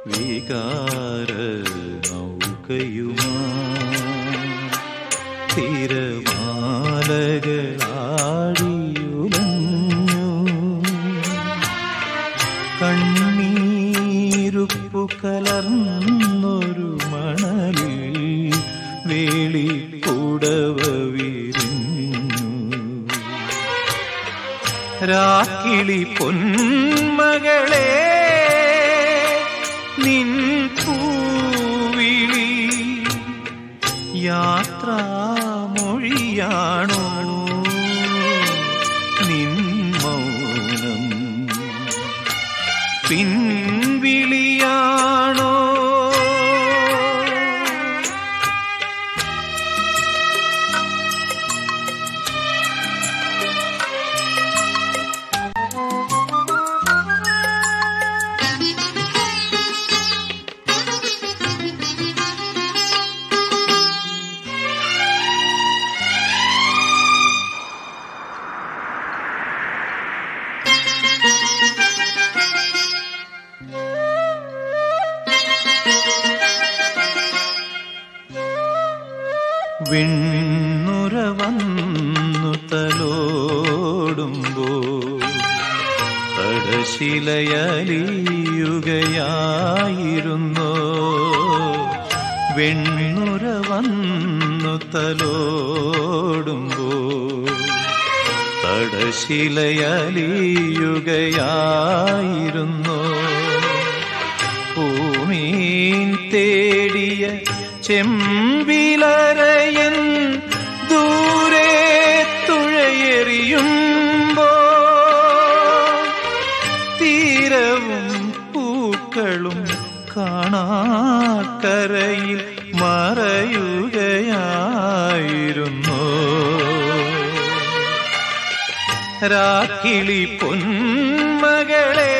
വികാര നൗകയുമാ തിരമാലകളാടിയുലഞ്ഞു കണ്ണീരുപ്പു കലർന്നൊരു മണലിൽ വേളി കൂടവ വിരിഞ്ഞു രാക്കിളി പൊന്മകളെ നിൻ പൂവിളി യാത്രാമൊഴിയാണോ നിൻ മൗനം പിൻവിളിയാണോ വിണ്ണുര വന്നു തലോടുമ്പോ തടശിലയലിയുകയായിരുന്നു വെണ്ണുര വന്നു തലോടുമ്പോ തടശിലയലിയുകയായിരുന്നു ഭൂമീൻ തേടിയ ചെമ്പിലറയൻ ദൂരെ തുഴയെറിയുമ്പോ തീരവും പൂക്കളും കാണാക്കരയിൽ മറയുകയായിരുന്നു രാക്കിളി പൊന്മകളെ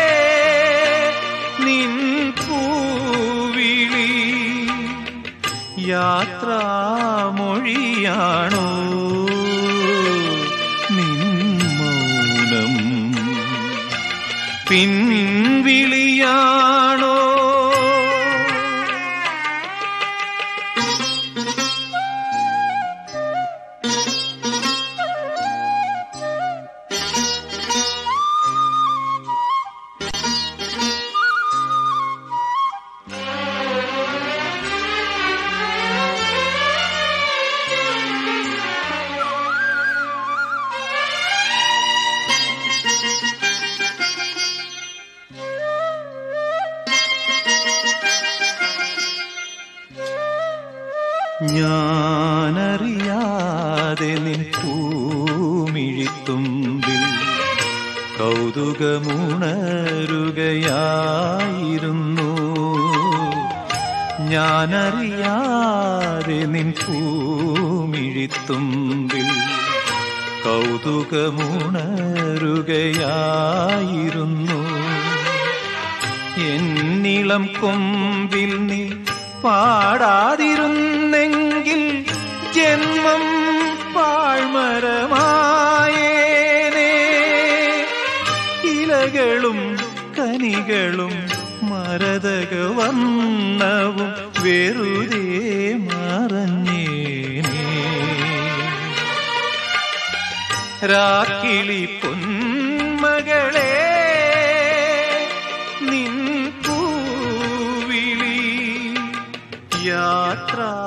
നിൻ പൂവിളി യാത്രാമൊഴിയാണോ നിൻ മൗനം പിൻവിളിയാണോ ഞാനറിയാതെ നിൻ പൂമിഴിത്തുമ്പിൽ കൗതുകമുണരുകയായിരുന്നു ഞാനറിയാതെ നിൻ പൂമിഴിത്തുമ്പിൽ കൗതുകമുണരുകയായിരുന്നു എന്നിളം കൊമ്പിൽ നീ പാടാതിരുന്നെങ്കിൽ ജന്മം പാഴ്മരമായേനേ ഇലകളും കനികളും മരതക വർണ്ണവും വെറുതെ മറഞ്ഞേനേ രാക്കിളി പൊന്മകളെ നിൻ പൂവിളി യാത്രാ